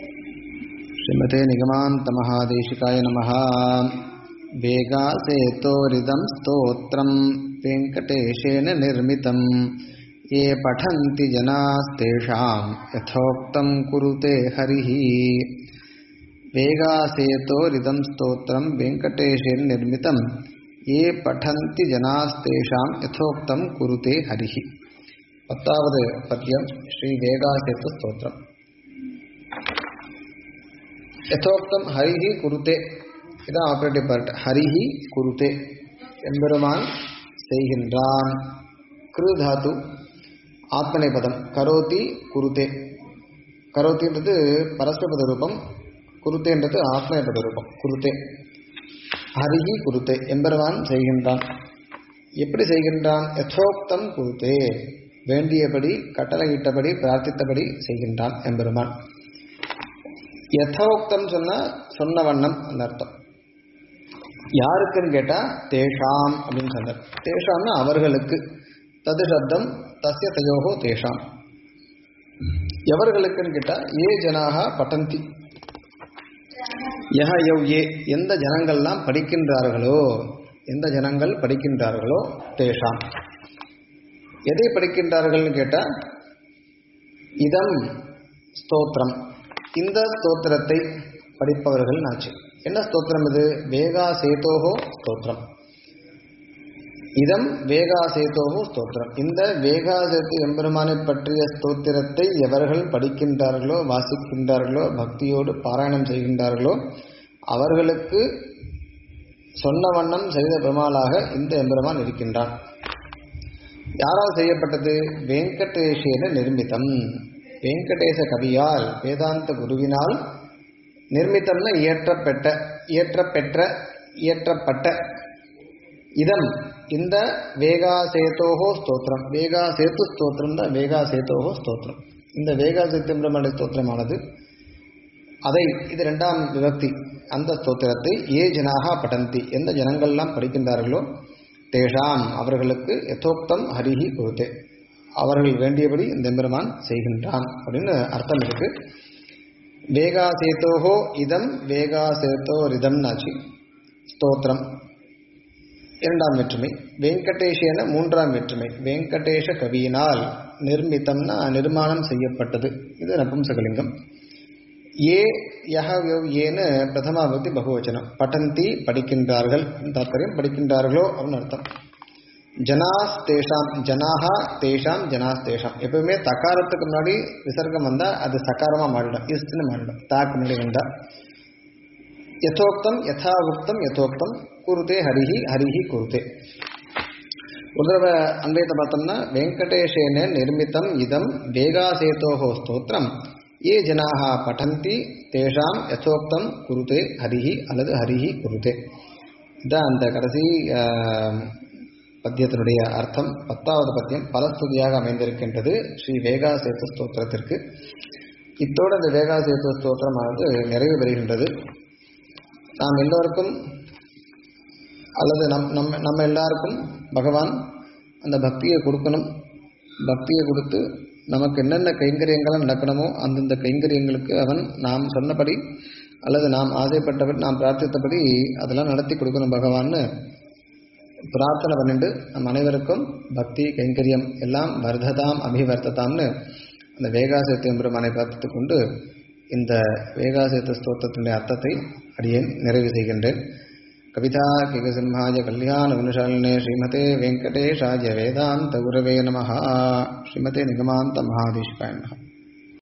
श्रीमते निगमान्तमहादेशिकाय नमः वेगासेतोरिदं स्तोत्रं वेङ्कटेशेन निर्मितं ये पठन्ति जनास्तेषां यथोक्तं कुरुते हरिः वेगासेतोरिदं स्तोत्रं वेङ्कटेशेन निर्मितं ये पठन्ति जनास्तेषां यथोक्तं कुरुते हरिः பத்தாவது பத்தியம் ஸ்ரீ வேகாசேத்து ஸ்தோத்திரம் யதோக்தம் ஹரிஹி குருதே இதான் ஆப்ரேட்டிவ் பார்ட் ஹரிஹி குருதே எம்பெருமான் செய்கின்றான் கிரு தாத்து ஆத்மனைபதம் கரோதி குருதே கரோத்தின்றது பரஸ்பத ரூபம் குருத்தேன்றது ஆத்மனைபத ரூபம் குருத்தே ஹரிஹி குருத்தே எம்பெருமான் செய்கின்றான் எப்படி செய்கின்றான் யதோக்தம் குருத்தே வேண்டியபடி கட்டளையிட்டபடி பிரார்த்தித்தபடி செய்கின்றான் எம்பெருமான் யதோக்தம் சொன்னா சொன்ன வண்ணம் அந்த அர்த்தம் யாருக்குன்னு கேட்டா தேஷாம் அப்படின்னு சொன்னார் தேஷாம்னா அவர்களுக்கு தது சப்தம் தஸ்ய தயோகோ தேஷாம் எவர்களுக்குன்னு கேட்டா ஏ ஜனாக பட்டந்தி யஹ யவ் ஏ எந்த ஜனங்கள்லாம் படிக்கின்றார்களோ எந்த ஜனங்கள் படிக்கின்றார்களோ தேஷாம் எதை படிக்கின்றார்கள்னு கேட்டா இதம் ஸ்தோத்திரம் இந்த ஸ்தோத்திரத்தை படிப்பவர்கள் நாச்சு என்ன ஸ்தோத்திரம் இது வேகா சேதோகோ ஸ்தோத்திரம் இதம் வேகா சேதோகோ ஸ்தோத்திரம் இந்த வேகா சேத்து எம்பெருமானை பற்றிய ஸ்தோத்திரத்தை எவர்கள் படிக்கின்றார்களோ வாசிக்கின்றார்களோ பக்தியோடு பாராயணம் செய்கின்றார்களோ அவர்களுக்கு சொன்ன வண்ணம் செய்த பெருமாளாக இந்த எம்பெருமான் இருக்கின்றான் யாரால் செய்யப்பட்டது வெங்கடேஷேன நிர்மிதம் வெங்கடேச கவியால் வேதாந்த குருவினால் நிர்மித்தம்னா இயற்றப்பெற்ற இயற்றப்பெற்ற இயற்றப்பட்ட இதம் இந்த வேகா சேத்தோகோ ஸ்தோத்திரம் வேகா சேத்து ஸ்தோத்திரம் தான் வேகா சேத்தோகோ ஸ்தோத்திரம் இந்த வேகா சேத்திரமலை ஸ்தோத்திரமானது அதை இது ரெண்டாம் விபக்தி அந்த ஸ்தோத்திரத்தை ஏ ஜனாக படந்தி எந்த ஜனங்கள்லாம் படிக்கின்றார்களோ தேஷாம் அவர்களுக்கு யதோக்தம் ஹரிஹி கொடுத்தே அவர்கள் வேண்டியபடி இந்த எம்பெருமான் செய்கின்றான் அப்படின்னு அர்த்தம் இருக்கு வேகா சேத்தோஹோ இதம் வேகா சேத்தோ ரிதம்னாச்சு ஸ்தோத்திரம் இரண்டாம் வேற்றுமை வெங்கடேஷேன மூன்றாம் வேற்றுமை வெங்கடேஷ கவியினால் நிர்மித்தம்னா நிர்மாணம் செய்யப்பட்டது இது நபும்சகலிங்கம் ஏ யஹ ஏன்னு பிரதமாபக்தி பகுவச்சனம் பட்டந்தி படிக்கின்றார்கள் தாத்பரியம் படிக்கின்றார்களோ அப்படின்னு அர்த்தம் ஜனாஸ் தேஷாம் ஜனாஹா தேஷாம் ஜனாஸ் தேஷாம் எப்பவுமே தக்காரத்துக்கு முன்னாடி விசர்க்கம் வந்தா அது சக்காரமா மாறிடும் இஸ்ன்னு மாறிடும் தாக்கு முன்னாடி வந்தா யதோக்தம் யதாவுக்தம் யதோக்தம் குருதே ஹரிஹி ஹரிஹி குருதே ஒரு தடவை அன்வயத்தை பார்த்தோம்னா வெங்கடேஷேன நிர்மித்தம் இதம் வேகாசேதோஹோ ஸ்தோத்திரம் ஏ ஜனாக பட்டந்தி தேஷாம் யசோக்தம் குருதே ஹரிஹி அல்லது ஹரிஹி குருதே இதான் அந்த கடைசி பத்தியத்தினுடைய அர்த்தம் பத்தாவது பத்தியம் பலஸ்துதியாக அமைந்திருக்கின்றது ஸ்ரீ வேகா சேத்து ஸ்தோத்திரத்திற்கு இத்தோடு அந்த வேகா சேத்து ஸ்தோத்திரமானது நிறைவு பெறுகின்றது நாம் எல்லோருக்கும் அல்லது நம் நம்ம நம்ம எல்லாருக்கும் பகவான் அந்த பக்தியை கொடுக்கணும் பக்தியை கொடுத்து நமக்கு என்னென்ன கைங்கரியங்கள் நடக்கணுமோ அந்தந்த கைங்கரியங்களுக்கு அவன் நாம் சொன்னபடி அல்லது நாம் ஆசைப்பட்டபடி நாம் பிரார்த்தித்தபடி அதெல்லாம் நடத்தி கொடுக்கணும் பகவான்னு பிரார்த்தனை பண்ணிட்டு நம் அனைவருக்கும் பக்தி கைங்கரியம் எல்லாம் வர்த்ததாம் அபிவர்த்ததாம்னு அந்த வேகாசத்தியம் பெருமானை பிரார்த்தித்து கொண்டு இந்த வேகாசத்த ஸ்தோத்திரத்தினுடைய அர்த்தத்தை அடியேன் நிறைவு செய்கின்றேன் கவிதா கிகசிம்ஹாய கல்யாண குணசாலினே ஸ்ரீமதே வெங்கடேஷாய வேதாந்த குரவே நம ஸ்ரீமதே நிகமாந்த மகாதீஷ்காய நம